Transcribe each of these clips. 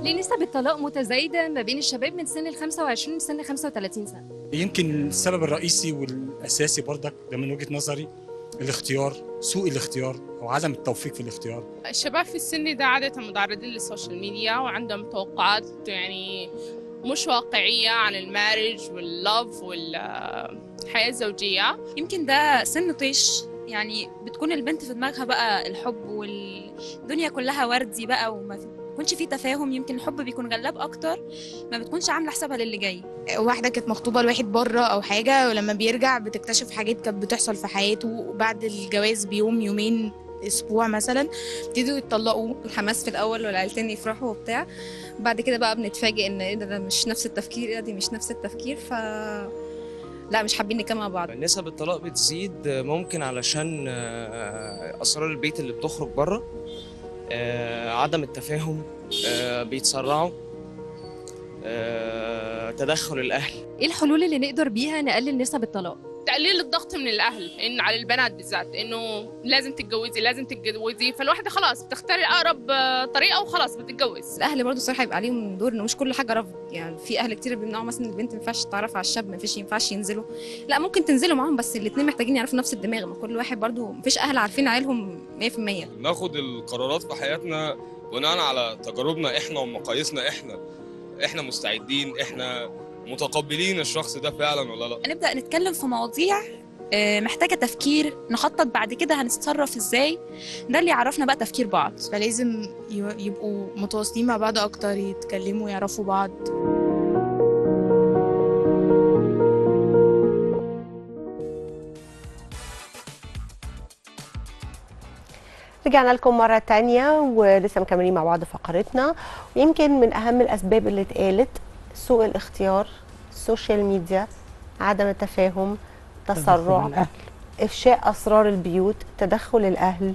ليه نسب الطلاق متزايدة ما بين الشباب من سن ال 25 لسن 35 سنة؟ يمكن السبب الرئيسي والاساسي برضك ده من وجهه نظري الاختيار سوء الاختيار او عدم التوفيق في الاختيار الشباب في السن ده عادة متعرضين للسوشيال ميديا وعندهم توقعات يعني مش واقعية عن المارج واللوف والحياة الزوجية يمكن ده سن طيش يعني بتكون البنت في دماغها بقى الحب والدنيا كلها وردي بقى وما بيكونش فيه تفاهم يمكن الحب بيكون غلاب اكتر ما بتكونش عامله حسابها للي جاي واحدة كانت مخطوبة لواحد بره أو حاجة ولما بيرجع بتكتشف حاجات كانت بتحصل في حياته وبعد الجواز بيوم يومين أسبوع مثلا ابتدوا يتطلقوا الحماس في الاول والعيلتين يفرحوا وبتاع بعد كده بقى بنتفاجئ ان ايه ده, ده مش نفس التفكير ايه دي مش نفس التفكير ف لا مش حابين نكمل مع بعض نسب الطلاق بتزيد ممكن علشان آه، اسرار البيت اللي بتخرج بره آه، عدم التفاهم آه، بيتسرعوا آه، تدخل الاهل ايه الحلول اللي نقدر بيها نقلل نسب الطلاق؟ تقليل الضغط من الأهل إن على البنات بالذات إنه لازم تتجوزي لازم تتجوزي فالواحدة خلاص بتختار أقرب آه، طريقة وخلاص بتتجوز الاهل برضه صراحه يبقى عليهم دور انه مش كل حاجه رفض يعني في اهل كتير بيمنعوا مثلا البنت ما ينفعش تتعرف على الشاب ما ينفعش ينفعش ينزلوا لا ممكن تنزلوا معاهم بس الاثنين محتاجين يعرفوا نفس الدماغ ما كل واحد برضه مفيش اهل عارفين عيالهم 100% ناخد القرارات في حياتنا بناء على تجاربنا احنا ومقاييسنا احنا احنا مستعدين احنا متقبلين الشخص ده فعلا ولا لا نبدا نتكلم في مواضيع آه، محتاجه تفكير نخطط بعد كده هنتصرف ازاي ده اللي يعرفنا بقى تفكير بعض فلازم يو- يبقوا متواصلين مع بعض أكتر يتكلموا يعرفوا بعض رجعنا لكم مرة تانية ولسه مكملين مع بعض فقرتنا ويمكن من أهم الأسباب اللي اتقالت سوء الاختيار السوشيال ميديا عدم التفاهم تسرع الأهل. إفشاء أسرار البيوت تدخل الأهل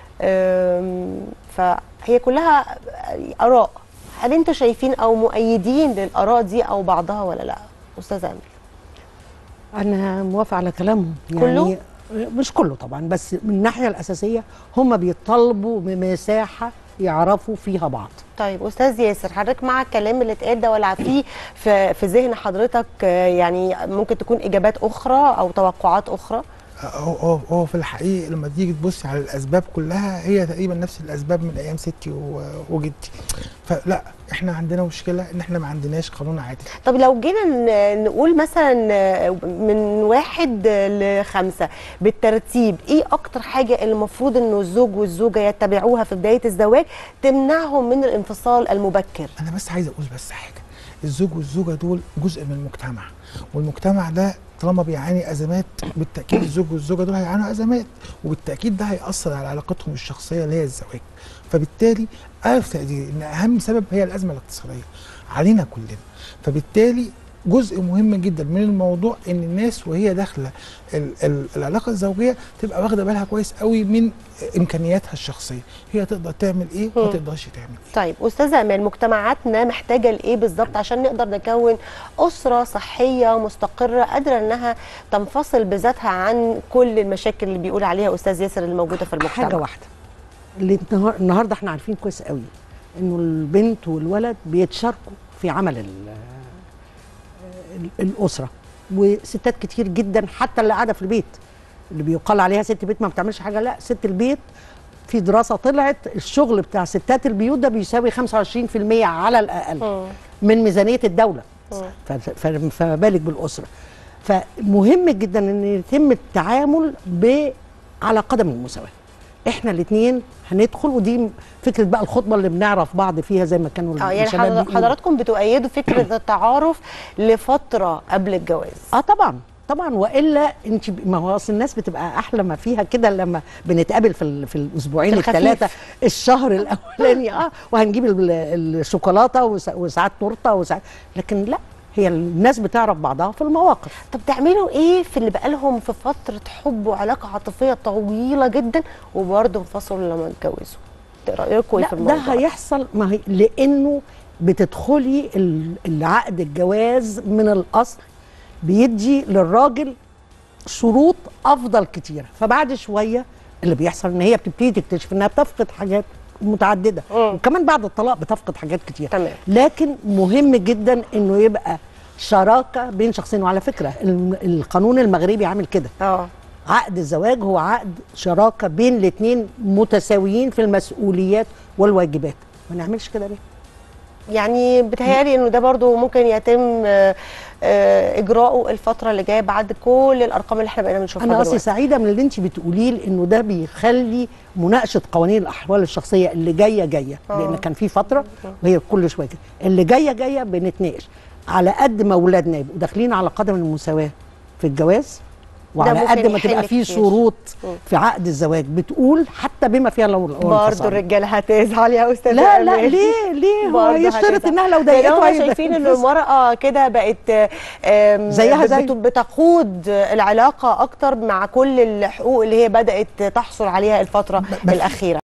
أم، فهي كلها آراء هل انتوا شايفين أو مؤيدين للآراء دي أو بعضها ولا لا أستاذة أمل انا موافقه على كلامهم كله؟ يعني مش كله طبعا بس من الناحيه الاساسيه هم بيطالبوا بمساحه يعرفوا فيها بعض طيب استاذ ياسر حضرتك مع الكلام اللي اتقال ده ولا في في في ذهن حضرتك آه، يعني ممكن تكون اجابات اخرى او توقعات اخرى هو هو هو في الحقيقه لما تيجي تبص على الاسباب كلها هي تقريبا نفس الاسباب من ايام ستي و- وجدتي فلا احنا عندنا مشكله ان احنا ما عندناش قانون عادل طب لو جينا ن- نقول مثلا آه، من واحد آه، لخمسة بالترتيب ايه اكتر حاجة المفروض انه الزوج والزوجة يتبعوها في بداية الزواج تمنعهم من الانفصال المبكر انا بس عايز اقول بس حاجه الزوج والزوجه دول جزء من المجتمع والمجتمع ده طالما بيعاني ازمات بالتاكيد الزوج والزوجه دول هيعانوا ازمات وبالتاكيد ده هياثر على علاقتهم الشخصيه اللي هي الزواج فبالتالي انا في تقديري ان اهم سبب هي الازمه الاقتصاديه علينا كلنا فبالتالي جزء مهم جدا من الموضوع ان الناس وهي داخله ال- ال- العلاقه الزوجيه تبقى واخده بالها كويس قوي من امكانياتها الشخصيه هي تقدر تعمل ايه وما مم. تقدرش تعمل ايه طيب استاذه امال مجتمعاتنا محتاجه لايه بالظبط عشان نقدر نكون اسره صحيه مستقره قادره انها تنفصل بذاتها عن كل المشاكل اللي بيقول عليها استاذ ياسر الموجوده في المجتمع حاجه واحده اللي النهار- النهارده احنا عارفين كويس قوي انه البنت والولد بيتشاركوا في عمل ال- ال- الاسره وستات كتير جدا حتى اللي قاعده في البيت اللي بيقال عليها ست بيت ما بتعملش حاجه لا ست البيت في دراسه طلعت الشغل بتاع ستات البيوت ده بيساوي 25% على الاقل من ميزانيه الدوله ف- ف- فما بالك بالاسره فمهم جدا ان يتم التعامل ب على قدم المساواه احنا الاثنين هندخل ودي فكره بقى الخطبه اللي بنعرف بعض فيها زي ما كانوا اه يعني الشباب حضر- بيقولوا. حضراتكم بتؤيدوا فكره التعارف لفتره قبل الجواز اه طبعا طبعا والا انت ب- ما هو اصل الناس بتبقى احلى ما فيها كده لما بنتقابل في ال- في الاسبوعين في الخفيف. الثلاثه الشهر الاولاني اه وهنجيب ال- الشوكولاته وسا- وساعات تورته وساعات لكن لا هي الناس بتعرف بعضها في المواقف طب تعملوا ايه في اللي بقالهم في فتره حب وعلاقه عاطفيه طويله جدا وبرضه انفصلوا لما اتجوزوا إيه رايكم ايه لا في ده الموضوع هيحصل ما هي لانه بتدخلي ال- العقد الجواز من الاصل بيدي للراجل شروط افضل كتيره فبعد شويه اللي بيحصل ان هي بتبتدي تكتشف انها بتفقد حاجات متعدده مم. وكمان بعد الطلاق بتفقد حاجات كتير تمام لكن مهم جدا انه يبقى شراكه بين شخصين وعلى فكره الم- القانون المغربي عامل كده اه عقد الزواج هو عقد شراكه بين الاثنين متساويين في المسؤوليات والواجبات ما نعملش كده ليه يعني بتهيألي انه ده برضو ممكن يتم آه، آه، اجراؤه الفتره اللي جايه بعد كل الارقام اللي احنا بقينا بنشوفها انا اصلي دلوقتي. سعيده من اللي انت بتقوليه لانه ده بيخلي مناقشه قوانين الاحوال الشخصيه اللي جايه جايه آه. لان كان في فتره وهي كل شويه كده اللي جايه جايه بنتناقش على قد ما اولادنا يبقوا داخلين على قدم المساواه في الجواز وعلى ممكن قد ما يحل تبقى في كتير. شروط مم. في عقد الزواج بتقول حتى بما فيها لو لو برضه انفصلنا. الرجاله هتزعل يا استاذه لا لا أمال. ليه ليه هو برضه يشترط هتزعل. انها لو لأن ضايقته هم هيبقى شايفين ان ينفصل. المراه كده بقت آم، زيها زي. بت- بتقود العلاقه اكتر مع كل الحقوق اللي هي بدات تحصل عليها الفتره ما- الاخيره